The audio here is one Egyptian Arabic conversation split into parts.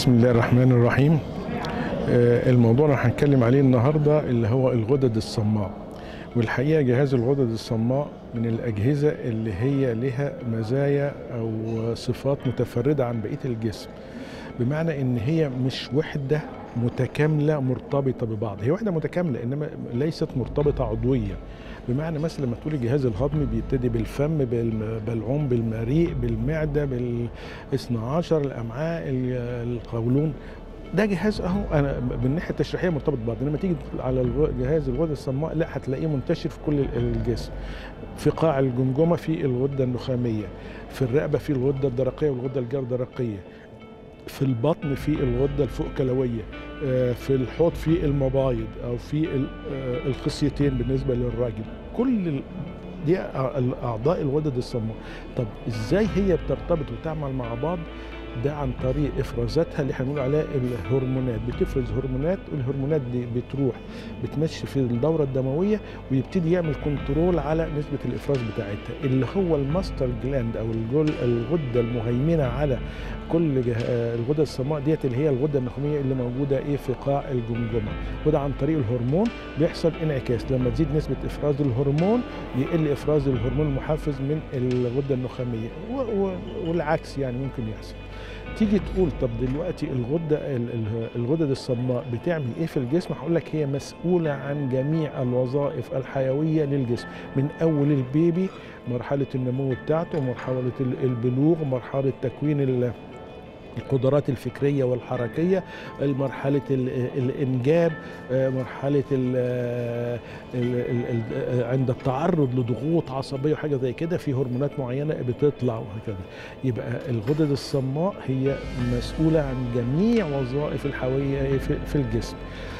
بسم الله الرحمن الرحيم آه، الموضوع اللي هنتكلم عليه النهارده اللي هو الغدد الصماء والحقيقه جهاز الغدد الصماء من الاجهزه اللي هي لها مزايا او صفات متفرده عن بقيه الجسم بمعنى ان هي مش وحده متكامله مرتبطه ببعض هي وحده متكامله انما ليست مرتبطه عضويه بمعنى مثلا لما تقول الجهاز الهضمي بيبتدي بالفم بالبلعوم بالمريء بالمعده بالاثنى عشر الامعاء القولون ده جهاز اهو انا من الناحيه التشريحيه مرتبط ببعض لما تيجي على الغ- جهاز الغده الصماء لا هتلاقيه منتشر في كل الجسم في قاع الجمجمه في الغده النخاميه في الرقبه في الغده الدرقيه والغده الجردرقيه في البطن في الغده الفوقكلويه آه، في الحوض في المبايض او في ال- آه، الخصيتين بالنسبه للراجل كل ال- دي أع- اعضاء الغدد الصماء طب ازاي هي بترتبط وتعمل مع بعض ده عن طريق افرازاتها اللي هنقول عليها الهرمونات بتفرز هرمونات والهرمونات دي بتروح بتمشي في الدوره الدمويه ويبتدي يعمل كنترول على نسبه الافراز بتاعتها اللي هو الماستر جلاند او الجل- الغده المهيمنه على كل جه- آه، الغده الصماء ديت اللي هي الغده النخاميه اللي موجوده ايه في قاع الجمجمه وده عن طريق الهرمون بيحصل انعكاس لما تزيد نسبه افراز الهرمون يقل افراز الهرمون المحفز من الغده النخاميه و- و- والعكس يعني ممكن يحصل تيجي تقول طب دلوقتي الغده ال- ال- الغدد الصماء بتعمل ايه في الجسم هقول لك هي مسؤوله عن جميع الوظائف الحيويه للجسم من اول البيبي مرحله النمو بتاعته مرحله ال- البلوغ مرحله تكوين ال- القدرات الفكرية والحركية مرحلة ال- الإنجاب آه، مرحلة ال ال ال ال عند التعرض لضغوط عصبية وحاجة زي كده في هرمونات معينة بتطلع وهكذا يبقى الغدد الصماء هي مسؤولة عن جميع وظائف الحيوية في في الجسم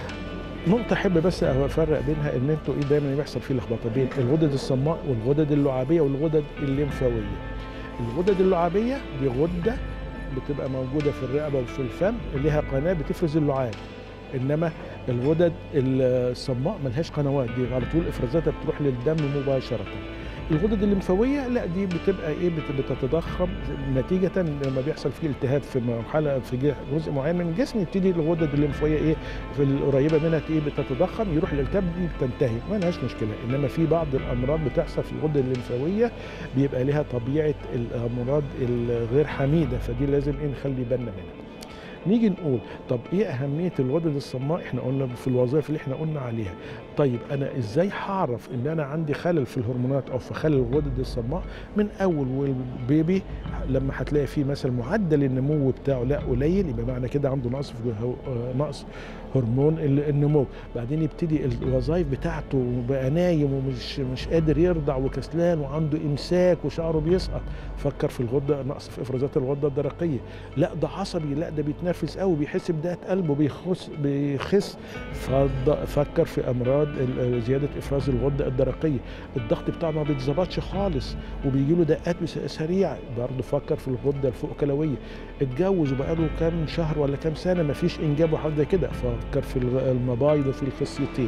نقطة أحب بس أفرق بينها إن أنتوا إيه دايما بيحصل فيه لخبطة بين الغدد الصماء والغدد اللعابية والغدد الليمفاوية. الغدد اللعابية دي غدة بتبقى موجودة في الرقبة وفي الفم ليها قناة بتفرز اللعاب. إنما الغدد الصماء ملهاش قنوات دي على طول إفرازاتها بتروح للدم مباشرة. الغدد الليمفاويه لا دي بتبقى ايه بت- بتتضخم نتيجه لما بيحصل فيه التهاب في مرحله في جه- جزء معين من الجسم يبتدي الغدد الليمفاويه ايه في القريبه منها ايه بتتضخم يروح للالتهاب دي بتنتهي ما لهاش مشكله انما في بعض الامراض بتحصل في الغده الليمفاويه بيبقى لها طبيعه الامراض الغير حميده فدي لازم ايه نخلي بالنا منها نيجي نقول طب ايه اهميه الغدد الصماء احنا قلنا في الوظائف اللي احنا قلنا عليها طيب انا ازاي هعرف ان انا عندي خلل في الهرمونات او في خلل الغدد الصماء من اول والبيبي لما هتلاقي فيه مثلا معدل النمو بتاعه لا قليل يبقى معنى كده عنده نقص في آه، نقص هرمون ال- النمو بعدين يبتدي الوظائف بتاعته بقى نايم ومش مش قادر يرضع وكسلان وعنده امساك وشعره بيسقط فكر في الغده نقص في افرازات الغده الدرقيه لا ده عصبي لا ده بيتنفس قوي بيحس بدقه قلبه بيخس بيخس فض- فكر في امراض ال- زياده افراز الغده الدرقيه الضغط بتاعه ما بيتظبطش خالص وبيجي له دقات بس- سريعه برضه فكر في الغده الفوقكلويه اتجوز وبقى له كام شهر ولا كام سنه ما فيش انجاب وحاجه زي كده فكر في الغ- المبايض وفي الخصيتين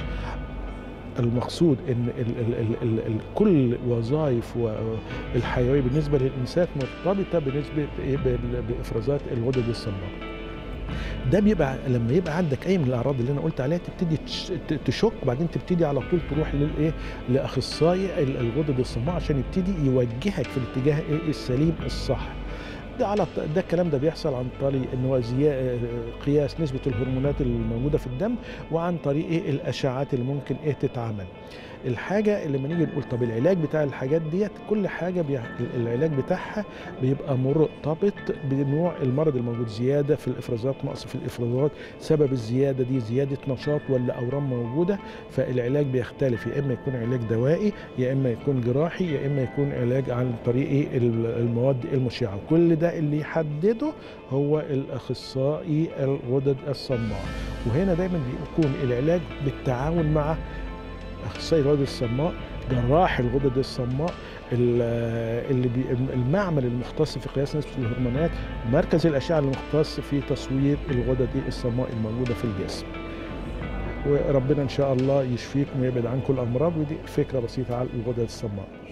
المقصود ان ال ال ال ال ال كل وظائف الحيويه بالنسبه للانسان مرتبطه بنسبه إيه بال- بافرازات الغدد الصماء ده بيبقى لما يبقى عندك اي من الاعراض اللي انا قلت عليها تبتدي تش- ت- تشك وبعدين تبتدي على طول تروح للايه لاخصائي ال- الغدد الصماء عشان يبتدي يوجهك في الاتجاه إيه السليم الصح ده على ط- ده الكلام ده بيحصل عن طريق ان هو زيا- قياس نسبه الهرمونات الموجوده في الدم وعن طريق إيه الاشعاعات اللي ممكن ايه تتعمل الحاجه اللي لما نيجي نقول طب العلاج بتاع الحاجات ديت كل حاجه بي... العلاج بتاعها بيبقى مرتبط بنوع المرض الموجود زياده في الافرازات نقص في الافرازات سبب الزياده دي زياده نشاط ولا اورام موجوده فالعلاج بيختلف يا اما يكون علاج دوائي يا اما يكون جراحي يا اما يكون علاج عن طريق إيه ال- المواد المشعه كل ده اللي يحدده هو الاخصائي الغدد الصماء وهنا دايما بيكون العلاج بالتعاون مع اخصائي الغدد الصماء جراح الغدد الصماء ال- اللي بي المعمل المختص في قياس نسبه الهرمونات مركز الاشعه المختص في تصوير الغدد الصماء الموجوده في الجسم وربنا ان شاء الله يشفيكم ويبعد عنكم الامراض ودي فكره بسيطه على الغدد الصماء